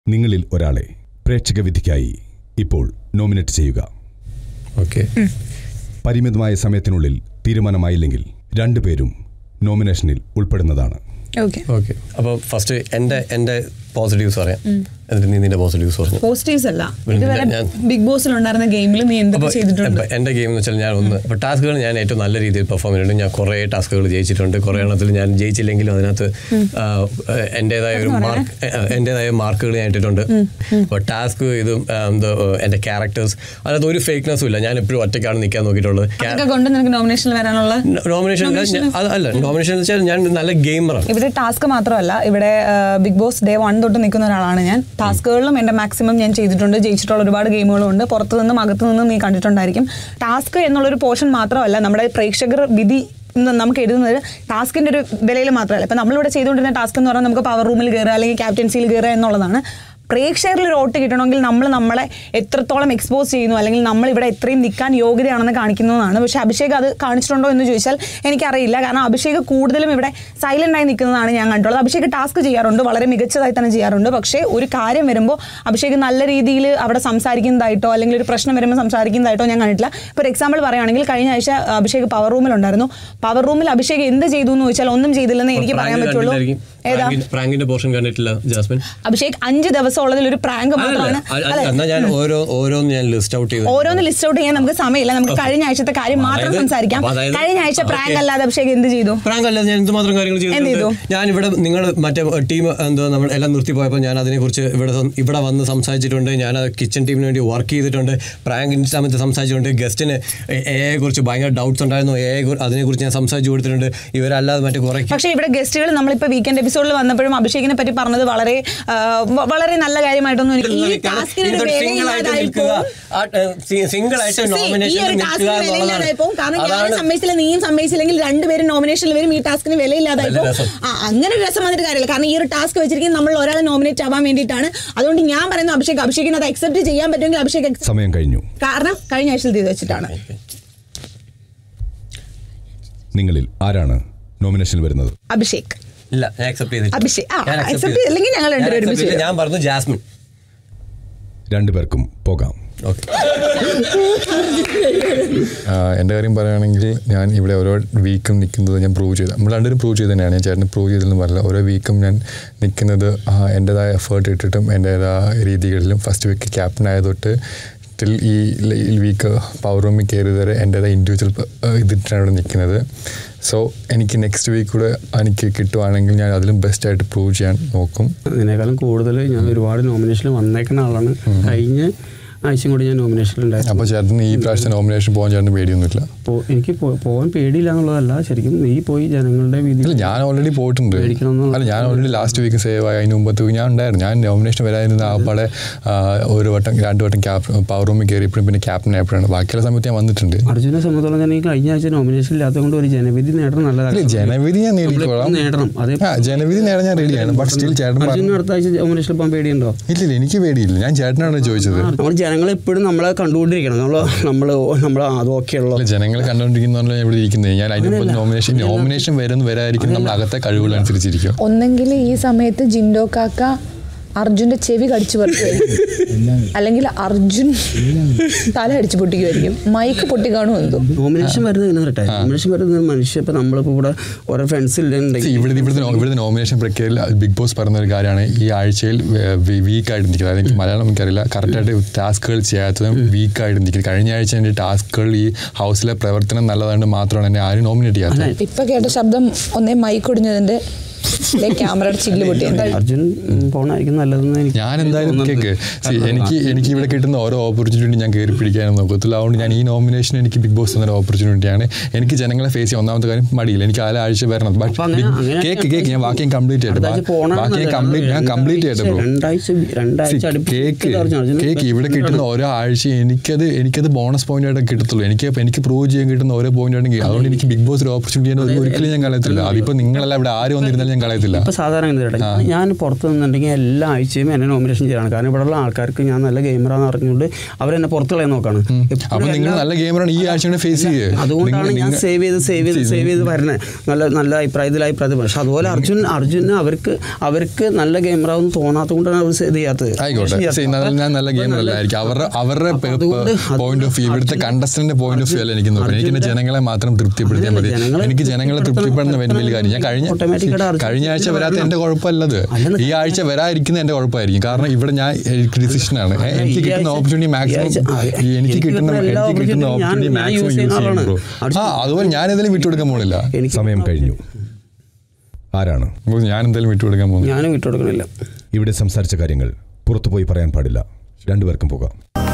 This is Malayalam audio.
നിങ്ങളിൽ ഒരാളെ പ്രേക്ഷക വിധിക്കായി ഇപ്പോൾ നോമിനേറ്റ് ചെയ്യുക ഓക്കെ പരിമിതമായ സമയത്തിനുള്ളിൽ തീരുമാനമായില്ലെങ്കിൽ രണ്ടുപേരും നോമിനേഷനിൽ ഉൾപ്പെടുന്നതാണ് ഓക്കെ ഓക്കെ അപ്പോൾ ഫസ്റ്റ് എൻ്റെ എൻ്റെ പോസിറ്റീവ്സ് പറയാം എന്നിട്ട് നീ നിന്റെ പോസിറ്റീവ്സ് പറഞ്ഞു പോസിറ്റീവ്സ് അല്ല പിന്നെ ഇതുവരെ ഞാൻ- ബിഗ് ബോസിൽ ഉണ്ടായിരുന്ന ഗെയിമിൽ നീ എന്തൊക്കെ അപ്പോൾ ചെയ്തിട്ടുണ്ട് എൻ്റെ ഗെയിം എന്ന് വെച്ചാൽ ഞാൻ ഒന്ന് ഇപ്പോൾ ടാസ്കുകൾ ഞാൻ ഏറ്റവും നല്ല രീതിയിൽ പെർഫോം ചെയ്തിട്ടുണ്ട് ഞാൻ കുറേ ടാസ്കുകൾ ജയിച്ചിട്ടുണ്ട് കുറേ എണ്ണത്തിൽ ഞാൻ ജയിച്ചില്ലെങ്കിലും അതിനകത്ത് ആ, എൻ്റേതായ ഒരു മാർക്ക് എൻ്റേതായ മാർക്കുകൾ ഞാൻ ഇട്ടിട്ടുണ്ട് അപ്പോൾ ടാസ്ക് ഇതും ആ, എന്തോ എൻ്റെ ക്യാരക്ടേഴ്സ് അതിനകത്ത് ഒരു ഫേക്ക്നെസ്സും ഇല്ല ഞാൻ എപ്പോഴും ഒറ്റയ്ക്കാണ് നിൽക്കാൻ നോക്കിയിട്ടുള്ളത് അതൊക്കെ കൊണ്ട് നിനക്ക് നോമിനേഷനിൽ വരാനുള്ള നോമിനേഷൻ അല്ല നോമിനേഷൻ എന്ന് വെച്ചാൽ ഞാൻ നല്ല ഗെയിമറാണ് ഇവിടെ ടാസ്ക് മാത്രമല്ല ഇവിടെ ബിഗ് ബോസ് ഡേ വൺ തൊട്ട് നിൽക്കുന്ന ഒരാളാണ് ഞാൻ ടാസ്കുകളിലും എൻ്റെ മാക്സിമം ഞാൻ ചെയ്തിട്ടുണ്ട് ജയിച്ചിട്ടുള്ള ഒരുപാട് ഗെയിമുകളും ഉണ്ട് പുറത്തു നിന്നും അകത്തു നിന്നും നീ കണ്ടിട്ടുണ്ടായിരിക്കും ടാസ്ക് എന്നുള്ളൊരു പോർഷൻ മാത്രമല്ല നമ്മുടെ പ്രേക്ഷകർ വിധി എന്ന് നമുക്ക് എഴുതുന്നത് ടാസ്കിന്റെ ഒരു വിലയിൽ മാത്രമല്ല ഇപ്പം നമ്മളിവിടെ ചെയ്തുകൊണ്ടിരുന്ന ടാസ്ക് എന്ന് പറഞ്ഞാൽ നമുക്ക് പവർ റൂമിൽ കയറുക അല്ലെങ്കിൽ ക്യാപ്റ്റൻസിയിൽ കയറുക എന്നുള്ളതാണ് പ്രേക്ഷകരിൽ ഒരു വോട്ട് കിട്ടണമെങ്കിൽ നമ്മൾ നമ്മളെ എത്രത്തോളം എക്സ്പോസ് ചെയ്യുന്നു അല്ലെങ്കിൽ നമ്മൾ ഇവിടെ എത്രയും നിൽക്കാൻ യോഗ്യതയാണെന്ന് കാണിക്കുന്നതാണ് പക്ഷെ അഭിഷേക് അത് കാണിച്ചിട്ടുണ്ടോ എന്ന് ചോദിച്ചാൽ എനിക്കറിയില്ല കാരണം അഭിഷേക് കൂടുതലും ഇവിടെ സൈലന്റ് ആയി നിൽക്കുന്നതാണ് ഞാൻ കണ്ടുള്ളത് അഭിഷേക് ടാസ്ക് ചെയ്യാറുണ്ട് വളരെ മികച്ചതായി തന്നെ ചെയ്യാറുണ്ട് പക്ഷേ ഒരു കാര്യം വരുമ്പോൾ അഭിഷേക് നല്ല രീതിയിൽ അവിടെ സംസാരിക്കുന്നതായിട്ടോ അല്ലെങ്കിൽ ഒരു പ്രശ്നം വരുമ്പോൾ സംസാരിക്കുന്നതായിട്ടോ ഞാൻ കണ്ടിട്ടില്ല ഇപ്പോൾ ഒരു എക്സാമ്പിൾ പറയുകയാണെങ്കിൽ കഴിഞ്ഞ ആഴ്ച അഭിഷേക് പവർ റൂമിലുണ്ടായിരുന്നു പവർ റൂമിൽ അഭിഷേക് എന്ത് ചെയ്തു എന്ന് ചോദിച്ചാൽ ഒന്നും ചെയ്തില്ലെന്ന് എനിക്ക് പറയാൻ പറ്റുള്ളൂ ഏതാ പ്രാങ്കിന്റെ പോർഷൻ കണ്ടിട്ടില്ല ജാസ്മിൻ അഭിഷേക് അഞ്ച് ദിവസം ഉള്ളതിൽ ഒരു പ്രാങ്ക് മാത്രമാണ് അല്ലെ എന്നാ ഞാൻ ഓരോ ഓരോന്ന് ഞാൻ ലിസ്റ്റ് ഔട്ട് ചെയ്തു ഓരോന്ന് ലിസ്റ്റ് ഔട്ട് ചെയ്യാൻ നമുക്ക് സമയമില്ല നമുക്ക് കഴിഞ്ഞ ആഴ്ചത്തെ കാര്യം മാത്രം അതായത്- സംസാരിക്കാം അതായത്- കഴിഞ്ഞ ആഴ്ച പ്രാങ്ക് ഓക്കേ. അല്ലാതെ അഭിഷേക് എന്ത് ചെയ്തു പ്രാങ്ക് അല്ല ഞാൻ എന്തുമാത്രം കാര്യങ്ങൾ എന്ത് ചെയ്തിട്ടുണ്ട് ചെയ്തു? ഞാൻ ഇവിടെ നിങ്ങൾ മറ്റേ ടീം എന്തോ നമ്മൾ എല്ലാം നിർത്തി പോയപ്പോൾ ഞാൻ അതിനെക്കുറിച്ച് ഇവിടെ സം- ഇവിടെ വന്ന് സംസാരിച്ചിട്ടുണ്ട് ഞാൻ കിച്ചൺ ടീമിന് വേണ്ടി വർക്ക് ചെയ്തിട്ടുണ്ട് പ്രാങ്കിൻ്റെ സമയത്ത് സംസാരിച്ചിട്ടുണ്ട് ഗസ്റ്റിന് എയെ കുറിച്ച് ഭയങ്കര ഡൗട്ട്സ് ഉണ്ടായിരുന്നു എ അതിനെക്കുറിച്ച് ഞാൻ സംസാരിച്ചു കൊടുത്തിട്ടുണ്ട് ഇവരല്ലാതെ മറ്റേ കുറേ പക്ഷേ ഇവിടെ ഗസ്റ്റുകൾ നമ്മളിപ്പോ വീക്കെൻഡ് എപ്പിസോഡിൽ വന്നപ്പോഴും അഭിഷേകിനെ പറ്റി പറഞ്ഞത് വളരെ ആ, വ- വളരെ നല്ല കാര്യമായിട്ടൊന്നും എനിക്ക് ഈ ടാസ്കിന് ഒരു വിലയില്ലാതായിപ്പോ സിംഗിൾ ആയിട്ട് See, ഈ നോമിനേഷൻ ഒരു ടാസ്കിന് വിലയില്ലാതായിപ്പോ കാരണം ഞാൻ അതാണ് സമ്മതിച്ചില്ല നീയും സമ്മതിച്ചില്ലെങ്കിൽ രണ്ടുപേരും നോമിനേഷനിൽ വരും ഈ ടാസ്കിന് വിലയില്ലാതായിപ്പോ നല്ല രസം. ആ അങ്ങനെ ഒരു രസം വന്നിട്ട് കാര്യമില്ല കാരണം ഈ ഒരു ടാസ്ക് വെച്ചിരിക്കുന്നത് നമ്മൾ ഒരാളെ നോമിനേറ്റ് ആവാൻ വേണ്ടിയിട്ടാണ് അതുകൊണ്ട് ഞാൻ പറയുന്നു അഭിഷേക് അഭിഷേകിന് അത് അക്സെപ്റ്റ് ചെയ്യാൻ പറ്റുമെങ്കിൽ അഭിഷേക് accept- സമയം കഴിഞ്ഞു കാരണം കഴിഞ്ഞ ആഴ്ചയിൽ ചെയ്ത് വെച്ചിട്ടാണ് നിങ്ങളിൽ ആരാണ് നോമിനേഷനിൽ വരുന്നത് ഇല്ല അഭിഷേക് ഞാൻ അക്സെപ്റ്റ് ചെയ്തില്ല അഭിഷേക്, ആ, ഞാൻ accept accept ചെയ്തു. ചെയ്തില്ലെങ്കിൽ ഞങ്ങൾ ഞാൻ രണ്ടുപേരും accept ഒരുമിച്ച് ചെയ്തു. ഞാൻ പറഞ്ഞു ജാസ്മിൻ രണ്ടുപേർക്കും പോകാം ഓക്കെ ആഹ് എൻ്റെ കാര്യം പറയുകയാണെങ്കിൽ ഞാൻ ഇവിടെ ഓരോ വീക്കും നിൽക്കുന്നത് ഞാൻ പ്രൂവ് ചെയ്തു നമ്മൾ രണ്ടുപേരും പ്രൂവ് ചെയ്ത് തന്നെയാണ് ഞാൻ ചേട്ടന് പ്രൂവ് ചെയ്തെന്ന് പറഞ്ഞില്ല ഓരോ വീക്കും ഞാൻ നിൽക്കുന്നത് ആഹ് എൻ്റെതായ എഫേർട്ട് ഇട്ടിട്ടും എൻ്റെതായ രീതികളിലും ഫസ്റ്റ് വീക്ക് ക്യാപ്റ്റൻ ആയത് തൊട്ട് ടിൽ ഈ വീക്ക് പവർ റൂമിൽ കയറി വരെ എൻ്റെതായ ഇൻഡിവിജ്വൽ ഇതിട്ടാണ് ഇവിടെ നിൽക്കുന്നത് സോ എനിക്ക് നെക്സ്റ്റ് വീക്ക് കൂടെ എനിക്ക് കിട്ടുവാണെങ്കിൽ ഞാൻ അതിലും ബെസ്റ്റായിട്ട് പ്രൂവ് ചെയ്യാൻ നോക്കും അതിനേക്കാളും കൂടുതൽ ഞാൻ ഒരുപാട് നോമിനേഷനിൽ വന്നേക്കുന്ന ആളാണ് കഴിഞ്ഞ ആഴ്ചയും കൂടി ഞാൻ നോമിനേഷനിലുണ്ടായിരുന്നു അപ്പോൾ ചേട്ടന് ഈ പ്രാവശ്യത്തെ നോമിനേഷൻ പോകാൻ ചേട്ടന് പേടിയൊന്നുമില്ല അപ്പോൾ എനിക്ക് പോ- പോകാൻ പേടിയില്ല എന്നുള്ളതല്ല ശരിക്കും നീ പോയി ജനങ്ങളുടെ ഇല്ല വിധി ഞാൻ ഓൾറെഡി പോയിട്ടുണ്ട് പേടിക്കണമെന്നുള്ള- അല്ല ഞാൻ ഓൾറെഡി ലാസ്റ്റ് വീക്ക് സേവ് ആയി അതിന് മുമ്പത്തെ week ഞാൻ ഉണ്ടായിരുന്നു ഞാൻ നോമിനേഷൻ വരാതിരുന്ന ആപ്പാടെ ഒരു വട്ടം രണ്ട് വട്ടം ക്യാപ്റ്റൻ പവർ റൂമിൽ കയറിയപ്പോഴും പിന്നെ ക്യാപ്റ്റൻ ആയപ്പോഴാണ് ബാക്കിയുള്ള സമയത്ത് ഞാൻ വന്നിട്ടുണ്ട് അർജുനെ സംബന്ധിച്ചോളം ഞാൻ ഈ കഴിഞ്ഞ ആഴ്ച നോമിനേഷൻ ഇല്ലാത്തത് കൊണ്ട് ഒരു ജനവിധി നേടണം അല്ല നല്ലതാണ് ജനവിധി ഞാൻ നേടിക്കോളാം നമ്മളിപ്പം നേടണം അതേ ആ ജനവിധി നേടാൻ ഞാൻ റെഡിയാണ് ബട്ട് സ്റ്റിൽ ചേട്ടൻ പറഞ്ഞു അർജുന അടുത്ത ആഴ്ച നോമിനേഷനിൽ പോകാൻ പേടിയുണ്ടോ ഇല്ല ഇല്ല എനിക്ക് പേടിയില്ല ഞാൻ ചേട്ടനാണ് ചോദിച്ചത് നമ്മൾ ജനങ്ങൾ എപ്പോഴും നമ്മളെ കണ്ടുകൊണ്ടിരിക്കണം നമ്മൾ നമ്മൾ നമ്മൾ അത് ഓക്കെയുള്ളൂ അല്ല ജനങ്ങൾ കണ്ടുകൊണ്ടിരിക്കുന്നതുകൊണ്ട് ഞാൻ ഇവിടെ ഇരിക്കുന്നത് ഞാൻ അതിന് മുമ്പ് നോമിനേഷൻ നോമിനേഷൻ വരുന്ന വരായിരിക്കും നമ്മൾ അകത്തെ കഴിവുകൾ അനുസരിച്ചിരിക്കും ഒന്നെങ്കിൽ ഈ സമയത്ത് ജിൻഡോ കാക്ക അർജുന്റെ ചെവി കടിച്ചു പറിക്കുമായിരിക്കും അല്ലെങ്കിൽ അർജുൻ തല അടിച്ചു പൊട്ടിക്കുമായിരിക്കും മൈക്ക് പൊട്ടിക്കാണും എന്തോ നോമിനേഷൻ വരുന്നത് ഇങ്ങനെ വരട്ടെ നോമിനേഷൻ വരുന്നത് മനുഷ്യ ഇപ്പം നമ്മളിപ്പോൾ ഇവിടെ ഓരോ ഫ്രണ്ട്സ് See, ഇല്ലെങ്കിൽ ഇവിടുത്തെ ഇവിടുത്തെ നോ- ഇവിടുത്തെ നോമിനേഷൻ പ്രക്രിയയിൽ ബിഗ് ബോസ് പറയുന്ന ഒരു കാര്യമാണ് ഈ ആഴ്ചയിൽ വീക്കായിട്ട് നിൽക്കുന്നത് അതെനിക്ക് മലയാളം എനിക്കറിയില്ല കറക്റ്റായിട്ട് ടാസ്കുകൾ ചെയ്യാത്തതും വീക്കായിട്ട് നിൽക്കുന്നത് കഴിഞ്ഞ ആഴ്ച എൻ്റെ ടാസ്കുകൾ ഈ ഹൗസിലെ പ്രവർത്തനം നല്ലതുകൊണ്ട് മാത്രമാണ് എന്നെ ആരും നോമിനേറ്റ് ചെയ്യാത്തത് ഇപ്പൊ കേട്ട ശബ്ദം ഒന്നേ മൈക്ക് ഒടിഞ്ഞതിന്റെ ക്യാമറയുടെ ചില്ല് പൊട്ടിയത് അർജുൻ ഉം, പോണായിരിക്കും നല്ലതെന്ന് എനിക്ക് ഞാൻ എന്തായാലും തോന്നുന്നുണ്ട്. കേക്ക് See, എനിക്ക് എനിക്ക് ഇവിടെ കിട്ടുന്ന ഓരോ ഓപ്പർച്യൂണിറ്റി ഞാൻ കയറി പിടിക്കാനും നോക്കത്തില്ല അതുകൊണ്ട് ഞാൻ ഈ നോമിനേഷൻ എനിക്ക് ബിഗ് ബോസ് എന്നൊരു ഓപ്പർച്യൂണിറ്റിയാണ് എനിക്ക് ജനങ്ങളെ ഫേസ് ചെയ്യാൻ ഒന്നാമത്തെ കാര്യം മടിയില്ല എനിക്ക് ആല ആഴ്ച വരണം ബട്ട് അപ്പൊ അങ്ങനെ- അങ്ങനെ കേക്ക് കേക്ക് ഞാൻ ബാക്കി കംപ്ലീറ്റ് ചെയ്യട്ടെ അടുത്ത ആഴ്ച പോണതാണ് ബാക്കി നല്ലത്. കംപ്ലീറ്റ് ഞാൻ കംപ്ലീറ്റ് ചെയ്യട്ടെ ബ്രോ രണ്ടാഴ്ച രണ്ടാഴ്ച അടുപ്പിച്ച് കേക്ക് അർജുൻ, അർജുന് കേക്ക് ഇവിടെ കിട്ടുന്ന ഓരോ ആഴ്ച എനിക്കത് എനിക്കത് ബോണസ് പോയിന്റ് ആയിട്ട് കിട്ടത്തുള്ളൂ എനിക്ക് എനിക്ക് പ്രൂവ് ചെയ്യാൻ കിട്ടുന്ന ഓരോ പോയിന്റ് ആണെങ്കിൽ അതുകൊണ്ട് എനിക്ക് ബിഗ് ബോസ് ഒരു ഓപ്പർച്യൂണിറ്റി ഒരിക്കലും ഞാൻ കളയത്തില്ല അതിപ്പോ നിങ്ങളെല്ലാം ഇവിടെ ആര് വന്നിരുന്നാലും ഞാൻ കളയത്തില്ല ഇപ്പൊ സാധാരണ എന്ത് ചേട്ടാ ഞാൻ- ഞാൻ പുറത്ത് നിന്നുണ്ടെങ്കിൽ എല്ലാ ആഴ്ചയും എന്നെ നോമിനേഷൻ ചെയ്യണം കാരണം ഇവിടെയുള്ള ആൾക്കാർക്ക് ഞാൻ നല്ല ഗെയിമറാന്ന് അറിഞ്ഞുകൊണ്ട് അവരെന്നെ പുറത്ത് കളയാൻ നോക്കാണ് എപ്പോഴും അപ്പൊ നിങ്ങൾ എല്ലാ- നല്ല ഗെയിമറാണ് ഈ ആഴ്ച ഫേസ് ചെയ്യേ അതുകൊണ്ടാണ് ഞാൻ സേവ് ചെയ്ത് സേവ് ചെയ്ത് സേവ് ചെയ്ത് വരുന്നത് നല്ല നല്ല അഭിപ്രായത്തിൽ അഭിപ്രായത്തിൽ പക്ഷെ അതുപോലെ അർജുൻ അർജുന് അവർക്ക് അവർക്ക് നല്ല ഗെയിമറാവും തോന്നാത്തത് കൊണ്ടാണ് അവർ സേവ് ചെയ്യാത്തത് ആയിക്കോട്ടെ See, നല്ല- ഞാൻ നല്ല ഗെയിമർ അല്ലായിരിക്കും അവരുടെ അവരുടെ അതുകൊണ്ട് പോയിന്റ് ഓഫ് വ്യൂ ഇവിടുത്തെ കണ്ടസ്റ്റന്റ് പോയിന്റ് ഓഫ് വ്യൂ അല്ല എനിക്ക് നോക്കുന്നത് എനിക്ക് എന്റെ ജനങ്ങളെ മാത്രം തൃപ്തിപ്പെടുത്തിയാൽ മതി അങ്ങനെയല്ല, ജനങ്ങളെ എനിക്ക് ജനങ്ങളെ തൃപ്തിപ്പെടുന്ന വലിയ വലിയ കാര്യം ഞാൻ കഴിഞ്ഞ Automatic ആയിട്ട് അർജുൻ കഴിഞ്ഞ ആഴ്ച വരാത്ത എന്റെ കുഴപ്പമല്ലത് അല്ലെന്ന് ഈ ആഴ്ച വരാതിരിക്കുന്ന എന്റെ കുഴപ്പമായിരിക്കും കാരണം ഇവിടെ ഞാൻ ഡിസിഷനാണ് അല്ല, എനിക്ക് ഈ കിട്ടുന്ന ആഴ്ച- ഓപ്പർച്യൂണിറ്റി ഈ മാക്സിമം ആഴ്ച- ആ, എനിക്ക് എനിക്ക് കിട്ടുന്ന കിട്ടുന്ന എല്ലാ എനിക്ക് കിട്ടുന്ന opportunity ഞാൻ- ഓപ്പർച്യൂണിറ്റി ഞാൻ മാക്സിമം use യൂസ് ചെയ്യുന്ന ചെയ്യും ആളാണ്. ബ്രോ അർജുൻ- ആ അതുപോലെ ഞാൻ ഏതായാലും വിട്ടുകൊടുക്കാൻ പോകുന്നില്ല എനിക്ക് സമയം കഴിഞ്ഞു ആരാണ് അപ്പോൾ ഞാൻ എന്തായാലും വിട്ടുകൊടുക്കാൻ പോകുന്നു ഞാനും വിട്ടുകൊടുക്കണില്ല ഇവിടെ സംസാരിച്ച കാര്യങ്ങൾ പുറത്തുപോയി പറയാൻ പാടില്ല രണ്ടുപേർക്കും പോകാം